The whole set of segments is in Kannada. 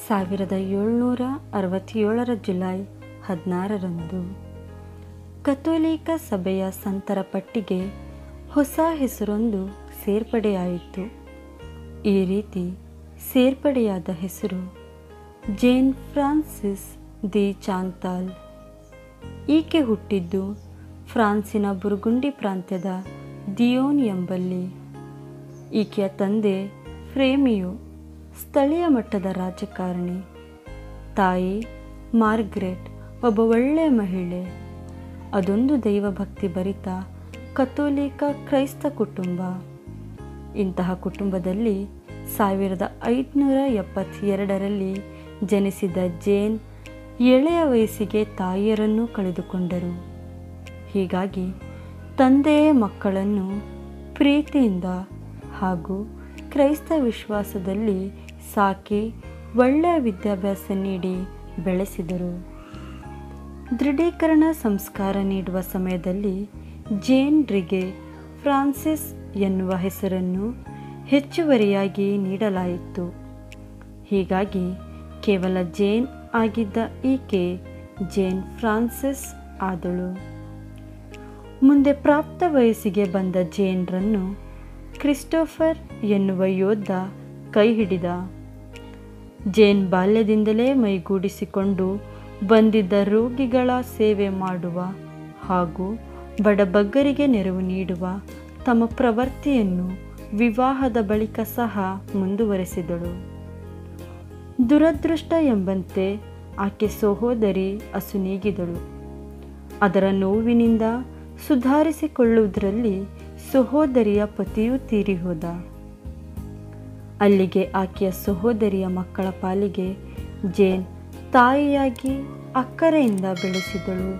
ಸಾವಿರದ ಏಳ್ನೂರ ಅರವತ್ತೇಳರ ಜುಲೈ ಹದಿನಾರರಂದು ಕಥೋಲಿಕ ಸಭೆಯ ಸಂತರ ಪಟ್ಟಿಗೆ ಹೊಸ ಹೆಸರೊಂದು ಸೇರ್ಪಡೆಯಾಯಿತು ಈ ರೀತಿ ಸೇರ್ಪಡೆಯಾದ ಹೆಸರು ಜೇನ್ ಫ್ರಾನ್ಸಿಸ್ ದಿ ಚಾಂತಾಲ್ ಈಕೆ ಹುಟ್ಟಿದ್ದು ಫ್ರಾನ್ಸಿನ ಬುರ್ಗುಂಡಿ ಪ್ರಾಂತ್ಯದ ದಿಯೋನ್ ಎಂಬಲ್ಲಿ ಈಕೆಯ ತಂದೆ ಫ್ರೇಮಿಯು ಸ್ಥಳೀಯ ಮಟ್ಟದ ರಾಜಕಾರಣಿ ತಾಯಿ ಮಾರ್ಗ್ರೆಟ್ ಒಬ್ಬ ಒಳ್ಳೆಯ ಮಹಿಳೆ ಅದೊಂದು ದೈವಭಕ್ತಿ ಭರಿತ ಕಥೋಲಿಕ ಕ್ರೈಸ್ತ ಕುಟುಂಬ ಇಂತಹ ಕುಟುಂಬದಲ್ಲಿ ಸಾವಿರದ ಐದುನೂರ ಎಪ್ಪತ್ತೆರಡರಲ್ಲಿ ಜನಿಸಿದ ಜೇನ್ ಎಳೆಯ ವಯಸ್ಸಿಗೆ ತಾಯಿಯರನ್ನು ಕಳೆದುಕೊಂಡರು ಹೀಗಾಗಿ ತಂದೆಯೇ ಮಕ್ಕಳನ್ನು ಪ್ರೀತಿಯಿಂದ ಹಾಗೂ ಕ್ರೈಸ್ತ ವಿಶ್ವಾಸದಲ್ಲಿ ಸಾಕಿ ಒಳ್ಳೆಯ ವಿದ್ಯಾಭ್ಯಾಸ ನೀಡಿ ಬೆಳೆಸಿದರು ದೃಢೀಕರಣ ಸಂಸ್ಕಾರ ನೀಡುವ ಸಮಯದಲ್ಲಿ ಜೇನ್ರಿಗೆ ಫ್ರಾನ್ಸಿಸ್ ಎನ್ನುವ ಹೆಸರನ್ನು ಹೆಚ್ಚುವರಿಯಾಗಿ ನೀಡಲಾಯಿತು ಹೀಗಾಗಿ ಕೇವಲ ಜೇನ್ ಆಗಿದ್ದ ಈಕೆ ಜೇನ್ ಫ್ರಾನ್ಸಿಸ್ ಆದಳು ಮುಂದೆ ಪ್ರಾಪ್ತ ವಯಸ್ಸಿಗೆ ಬಂದ ಜೇನ್ರನ್ನು ಕ್ರಿಸ್ಟೋಫರ್ ಎನ್ನುವ ಯೋಧ ಕೈ ಹಿಡಿದ ಜೇನ್ ಬಾಲ್ಯದಿಂದಲೇ ಮೈಗೂಡಿಸಿಕೊಂಡು ಬಂದಿದ್ದ ರೋಗಿಗಳ ಸೇವೆ ಮಾಡುವ ಹಾಗೂ ಬಡಬಗ್ಗರಿಗೆ ನೆರವು ನೀಡುವ ತಮ್ಮ ಪ್ರವೃತ್ತಿಯನ್ನು ವಿವಾಹದ ಬಳಿಕ ಸಹ ಮುಂದುವರೆಸಿದಳು ದುರದೃಷ್ಟ ಎಂಬಂತೆ ಆಕೆ ಸಹೋದರಿ ಅಸುನೀಗಿದಳು ಅದರ ನೋವಿನಿಂದ ಸುಧಾರಿಸಿಕೊಳ್ಳುವುದರಲ್ಲಿ ಸಹೋದರಿಯ ಪತಿಯೂ ತೀರಿ ಹೋದ ಅಲ್ಲಿಗೆ ಆಕೆಯ ಸಹೋದರಿಯ ಮಕ್ಕಳ ಪಾಲಿಗೆ ಜೇನ್ ತಾಯಿಯಾಗಿ ಅಕ್ಕರೆಯಿಂದ ಬೆಳೆಸಿದಳು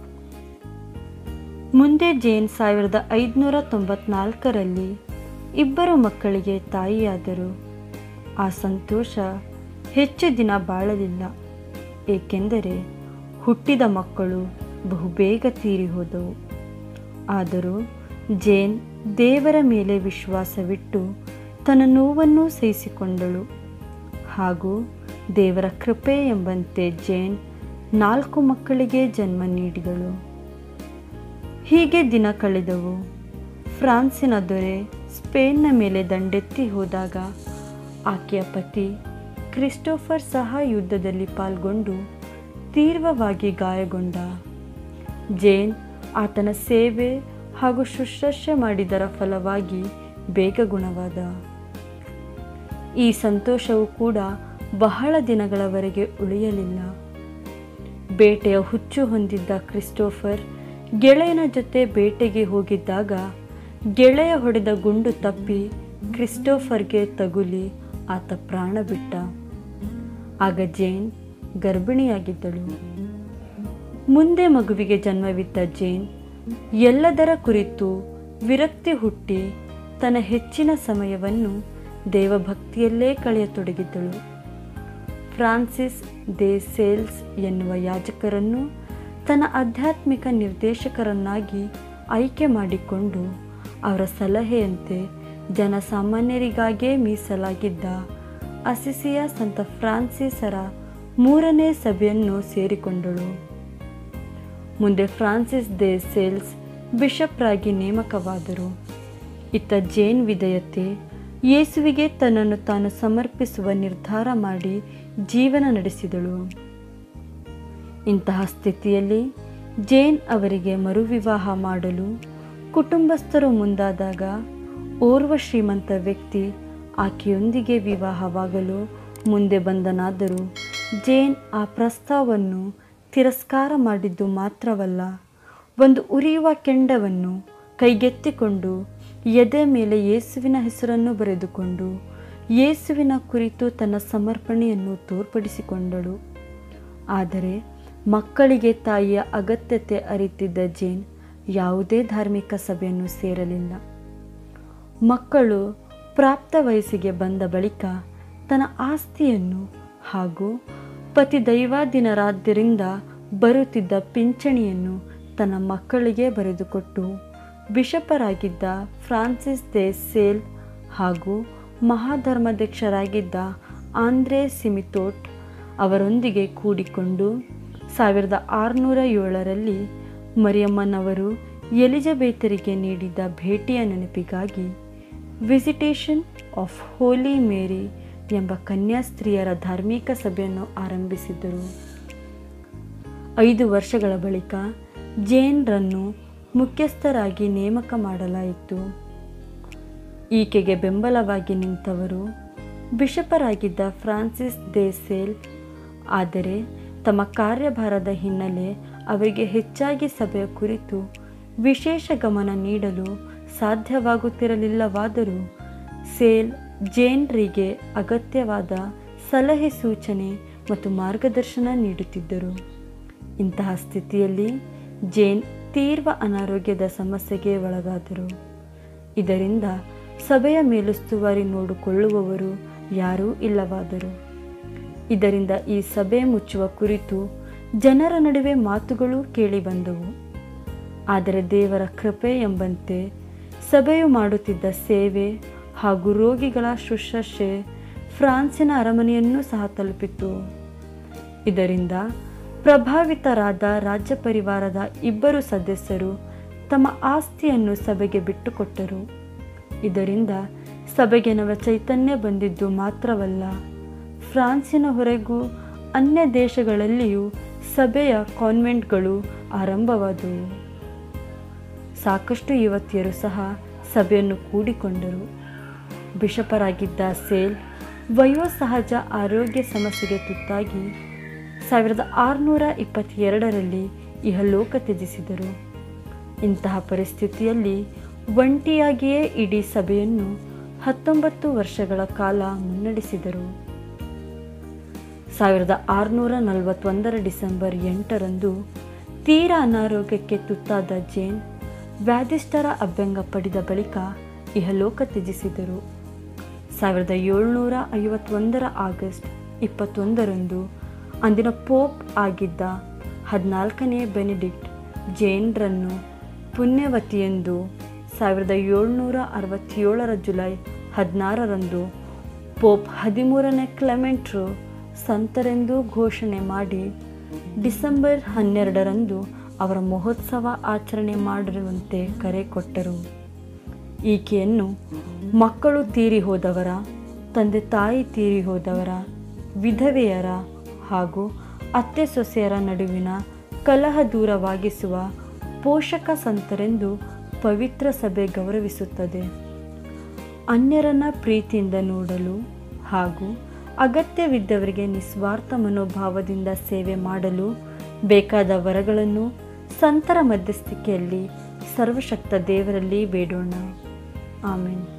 ಮುಂದೆ ಜೇನ್ ಸಾವಿರದ ಐದುನೂರ ತೊಂಬತ್ನಾಲ್ಕರಲ್ಲಿ ಇಬ್ಬರು ಮಕ್ಕಳಿಗೆ ತಾಯಿಯಾದರು ಆ ಸಂತೋಷ ಹೆಚ್ಚು ದಿನ ಬಾಳಲಿಲ್ಲ ಏಕೆಂದರೆ ಹುಟ್ಟಿದ ಮಕ್ಕಳು ಬಹುಬೇಗ ತೀರಿ ಹೋದವು ಆದರೂ ಜೇನ್ ದೇವರ ಮೇಲೆ ವಿಶ್ವಾಸವಿಟ್ಟು ತನ್ನ ನೋವನ್ನು ಸಹಿಸಿಕೊಂಡಳು ಹಾಗೂ ದೇವರ ಕೃಪೆ ಎಂಬಂತೆ ಜೇನ್ ನಾಲ್ಕು ಮಕ್ಕಳಿಗೆ ಜನ್ಮ ನೀಡಿದಳು ಹೀಗೆ ದಿನ ಕಳೆದವು ಫ್ರಾನ್ಸಿನ ದೊರೆ ಸ್ಪೇನ್ನ ಮೇಲೆ ದಂಡೆತ್ತಿ ಹೋದಾಗ ಆಕೆಯ ಪತಿ ಕ್ರಿಸ್ಟೋಫರ್ ಸಹ ಯುದ್ಧದಲ್ಲಿ ಪಾಲ್ಗೊಂಡು ತೀವ್ರವಾಗಿ ಗಾಯಗೊಂಡ ಜೇನ್ ಆತನ ಸೇವೆ ಹಾಗೂ ಶುಶ್ರೂಷೆ ಮಾಡಿದರ ಫಲವಾಗಿ ಬೇಗ ಗುಣವಾದ ಈ ಸಂತೋಷವು ಕೂಡ ಬಹಳ ದಿನಗಳವರೆಗೆ ಉಳಿಯಲಿಲ್ಲ ಬೇಟೆಯ ಹುಚ್ಚು ಹೊಂದಿದ್ದ ಕ್ರಿಸ್ಟೋಫರ್ ಗೆಳೆಯನ ಜೊತೆ ಬೇಟೆಗೆ ಹೋಗಿದ್ದಾಗ ಗೆಳೆಯ ಹೊಡೆದ ಗುಂಡು ತಪ್ಪಿ ಕ್ರಿಸ್ಟೋಫರ್ಗೆ ತಗುಲಿ ಆತ ಪ್ರಾಣ ಬಿಟ್ಟ ಆಗ ಜೇನ್ ಗರ್ಭಿಣಿಯಾಗಿದ್ದಳು ಮುಂದೆ ಮಗುವಿಗೆ ಜನ್ಮವಿದ್ದ ಜೇನ್ ಎಲ್ಲದರ ಕುರಿತು ವಿರಕ್ತಿ ಹುಟ್ಟಿ ತನ್ನ ಹೆಚ್ಚಿನ ಸಮಯವನ್ನು ದೇವಭಕ್ತಿಯಲ್ಲೇ ಕಳೆಯತೊಡಗಿದ್ದಳು ಫ್ರಾನ್ಸಿಸ್ ದೇ ಸೇಲ್ಸ್ ಎನ್ನುವ ಯಾಜಕರನ್ನು ತನ್ನ ಆಧ್ಯಾತ್ಮಿಕ ನಿರ್ದೇಶಕರನ್ನಾಗಿ ಆಯ್ಕೆ ಮಾಡಿಕೊಂಡು ಅವರ ಸಲಹೆಯಂತೆ ಜನಸಾಮಾನ್ಯರಿಗಾಗೇ ಮೀಸಲಾಗಿದ್ದ ಅಸಿಸಿಯ ಸಂತ ಫ್ರಾನ್ಸಿಸರ ಮೂರನೇ ಸಭೆಯನ್ನು ಸೇರಿಕೊಂಡಳು ಮುಂದೆ ಫ್ರಾನ್ಸಿಸ್ ದೇ ಸೇಲ್ಸ್ ಬಿಷಪ್ರಾಗಿ ನೇಮಕವಾದರು ಇತ್ತ ಜೇನ್ ವಿಧೇಯತೆ ಯೇಸುವಿಗೆ ತನ್ನನ್ನು ತಾನು ಸಮರ್ಪಿಸುವ ನಿರ್ಧಾರ ಮಾಡಿ ಜೀವನ ನಡೆಸಿದಳು ಇಂತಹ ಸ್ಥಿತಿಯಲ್ಲಿ ಜೇನ್ ಅವರಿಗೆ ಮರುವಿವಾಹ ಮಾಡಲು ಕುಟುಂಬಸ್ಥರು ಮುಂದಾದಾಗ ಓರ್ವ ಶ್ರೀಮಂತ ವ್ಯಕ್ತಿ ಆಕೆಯೊಂದಿಗೆ ವಿವಾಹವಾಗಲು ಮುಂದೆ ಬಂದನಾದರೂ ಜೇನ್ ಆ ಪ್ರಸ್ತಾವವನ್ನು ತಿರಸ್ಕಾರ ಮಾಡಿದ್ದು ಮಾತ್ರವಲ್ಲ ಒಂದು ಉರಿಯುವ ಕೆಂಡವನ್ನು ಕೈಗೆತ್ತಿಕೊಂಡು ಎದೆ ಮೇಲೆ ಯೇಸುವಿನ ಹೆಸರನ್ನು ಬರೆದುಕೊಂಡು ಯೇಸುವಿನ ಕುರಿತು ತನ್ನ ಸಮರ್ಪಣೆಯನ್ನು ತೋರ್ಪಡಿಸಿಕೊಂಡಳು ಆದರೆ ಮಕ್ಕಳಿಗೆ ತಾಯಿಯ ಅಗತ್ಯತೆ ಅರಿತಿದ್ದ ಜೇನ್ ಯಾವುದೇ ಧಾರ್ಮಿಕ ಸಭೆಯನ್ನು ಸೇರಲಿಲ್ಲ ಮಕ್ಕಳು ಪ್ರಾಪ್ತ ವಯಸ್ಸಿಗೆ ಬಂದ ಬಳಿಕ ತನ್ನ ಆಸ್ತಿಯನ್ನು ಹಾಗೂ ಪತಿ ದೈವಾಧೀನರಾದ್ದರಿಂದ ಬರುತ್ತಿದ್ದ ಪಿಂಚಣಿಯನ್ನು ತನ್ನ ಮಕ್ಕಳಿಗೆ ಬರೆದುಕೊಟ್ಟು ಬಿಷಪರಾಗಿದ್ದ ಫ್ರಾನ್ಸಿಸ್ ದೆ ಸೇಲ್ ಹಾಗೂ ಮಹಾಧರ್ಮಾಧ್ಯಕ್ಷರಾಗಿದ್ದ ಆಂದ್ರೇ ಸಿಮಿತೋಟ್ ಅವರೊಂದಿಗೆ ಕೂಡಿಕೊಂಡು ಸಾವಿರದ ಆರುನೂರ ಏಳರಲ್ಲಿ ಮರಿಯಮ್ಮನವರು ಎಲಿಜಬೇತರಿಗೆ ನೀಡಿದ ಭೇಟಿಯ ನೆನಪಿಗಾಗಿ ವಿಸಿಟೇಷನ್ ಆಫ್ ಹೋಲಿ ಮೇರಿ ಎಂಬ ಕನ್ಯಾಸ್ತ್ರೀಯರ ಧಾರ್ಮಿಕ ಸಭೆಯನ್ನು ಆರಂಭಿಸಿದರು ಐದು ವರ್ಷಗಳ ಬಳಿಕ ಜೇನ್ರನ್ನು ಮುಖ್ಯಸ್ಥರಾಗಿ ನೇಮಕ ಮಾಡಲಾಯಿತು ಈಕೆಗೆ ಬೆಂಬಲವಾಗಿ ನಿಂತವರು ಬಿಷಪರಾಗಿದ್ದ ಫ್ರಾನ್ಸಿಸ್ ದೇ ಸೇಲ್ ಆದರೆ ತಮ್ಮ ಕಾರ್ಯಭಾರದ ಹಿನ್ನೆಲೆ ಅವರಿಗೆ ಹೆಚ್ಚಾಗಿ ಸಭೆಯ ಕುರಿತು ವಿಶೇಷ ಗಮನ ನೀಡಲು ಸಾಧ್ಯವಾಗುತ್ತಿರಲಿಲ್ಲವಾದರೂ ಸೇಲ್ ಜೇನ್ರಿಗೆ ಅಗತ್ಯವಾದ ಸಲಹೆ ಸೂಚನೆ ಮತ್ತು ಮಾರ್ಗದರ್ಶನ ನೀಡುತ್ತಿದ್ದರು ಇಂತಹ ಸ್ಥಿತಿಯಲ್ಲಿ ಜೇನ್ ತೀವ್ರ ಅನಾರೋಗ್ಯದ ಸಮಸ್ಯೆಗೆ ಒಳಗಾದರು ಇದರಿಂದ ಸಭೆಯ ಮೇಲುಸ್ತುವಾರಿ ನೋಡಿಕೊಳ್ಳುವವರು ಯಾರೂ ಇಲ್ಲವಾದರು ಇದರಿಂದ ಈ ಸಭೆ ಮುಚ್ಚುವ ಕುರಿತು ಜನರ ನಡುವೆ ಮಾತುಗಳು ಕೇಳಿಬಂದವು ಆದರೆ ದೇವರ ಕೃಪೆ ಎಂಬಂತೆ ಸಭೆಯು ಮಾಡುತ್ತಿದ್ದ ಸೇವೆ ಹಾಗೂ ರೋಗಿಗಳ ಶುಶ್ರೂಷೆ ಫ್ರಾನ್ಸಿನ ಅರಮನೆಯನ್ನೂ ಸಹ ತಲುಪಿತು ಇದರಿಂದ ಪ್ರಭಾವಿತರಾದ ರಾಜ್ಯ ಪರಿವಾರದ ಇಬ್ಬರು ಸದಸ್ಯರು ತಮ್ಮ ಆಸ್ತಿಯನ್ನು ಸಭೆಗೆ ಬಿಟ್ಟುಕೊಟ್ಟರು ಇದರಿಂದ ಸಭೆಗೆ ನವ ಚೈತನ್ಯ ಬಂದಿದ್ದು ಮಾತ್ರವಲ್ಲ ಫ್ರಾನ್ಸಿನ ಹೊರಗೂ ಅನ್ಯ ದೇಶಗಳಲ್ಲಿಯೂ ಸಭೆಯ ಕಾನ್ವೆಂಟ್ಗಳು ಆರಂಭವಾದವು ಸಾಕಷ್ಟು ಯುವತಿಯರು ಸಹ ಸಭೆಯನ್ನು ಕೂಡಿಕೊಂಡರು ಬಿಷಪರಾಗಿದ್ದ ಸೇಲ್ ವಯೋಸಹಜ ಆರೋಗ್ಯ ಸಮಸ್ಯೆಗೆ ತುತ್ತಾಗಿ ಸಾವಿರದ ಆರುನೂರ ಇಪ್ಪತ್ತೆರಡರಲ್ಲಿ ಇಹಲೋಕ ತ್ಯಜಿಸಿದರು ಇಂತಹ ಪರಿಸ್ಥಿತಿಯಲ್ಲಿ ಒಂಟಿಯಾಗಿಯೇ ಇಡೀ ಸಭೆಯನ್ನು ಹತ್ತೊಂಬತ್ತು ವರ್ಷಗಳ ಕಾಲ ಮುನ್ನಡೆಸಿದರು ಸಾವಿರದ ಆರುನೂರ ನಲವತ್ತೊಂದರ ಡಿಸೆಂಬರ್ ಎಂಟರಂದು ತೀರಾ ಅನಾರೋಗ್ಯಕ್ಕೆ ತುತ್ತಾದ ಜೇನ್ ವ್ಯಾಧಿಷ್ಠರ ಅಭ್ಯಂಗ ಪಡೆದ ಬಳಿಕ ಇಹಲೋಕ ತ್ಯಜಿಸಿದರು ಸಾವಿರದ ಏಳ್ನೂರ ಐವತ್ತೊಂದರ ಆಗಸ್ಟ್ ಇಪ್ಪತ್ತೊಂದರಂದು ಅಂದಿನ ಪೋಪ್ ಆಗಿದ್ದ ಹದಿನಾಲ್ಕನೇ ಬೆನಿಡಿಕ್ಟ್ ಜೇನ್ರನ್ನು ಪುಣ್ಯವತಿಯೆಂದು ಸಾವಿರದ ಏಳ್ನೂರ ಅರವತ್ತೇಳರ ಜುಲೈ ಹದಿನಾರರಂದು ಪೋಪ್ ಹದಿಮೂರನೇ ಕ್ಲೆಮೆಂಟ್ರು ಸಂತರೆಂದು ಘೋಷಣೆ ಮಾಡಿ ಡಿಸೆಂಬರ್ ಹನ್ನೆರಡರಂದು ಅವರ ಮಹೋತ್ಸವ ಆಚರಣೆ ಮಾಡಿರುವಂತೆ ಕರೆ ಕೊಟ್ಟರು ಈಕೆಯನ್ನು ಮಕ್ಕಳು ತೀರಿ ಹೋದವರ ತಂದೆ ತಾಯಿ ತೀರಿ ಹೋದವರ ವಿಧವೆಯರ ಹಾಗೂ ಅತ್ತೆ ಸೊಸೆಯರ ನಡುವಿನ ಕಲಹ ದೂರವಾಗಿಸುವ ಪೋಷಕ ಸಂತರೆಂದು ಪವಿತ್ರ ಸಭೆ ಗೌರವಿಸುತ್ತದೆ ಅನ್ಯರನ್ನ ಪ್ರೀತಿಯಿಂದ ನೋಡಲು ಹಾಗೂ ಅಗತ್ಯವಿದ್ದವರಿಗೆ ನಿಸ್ವಾರ್ಥ ಮನೋಭಾವದಿಂದ ಸೇವೆ ಮಾಡಲು ಬೇಕಾದ ವರಗಳನ್ನು ಸಂತರ ಮಧ್ಯಸ್ಥಿಕೆಯಲ್ಲಿ ಸರ್ವಶಕ್ತ ದೇವರಲ್ಲಿ ಬೇಡೋಣ ಆಮೇನ್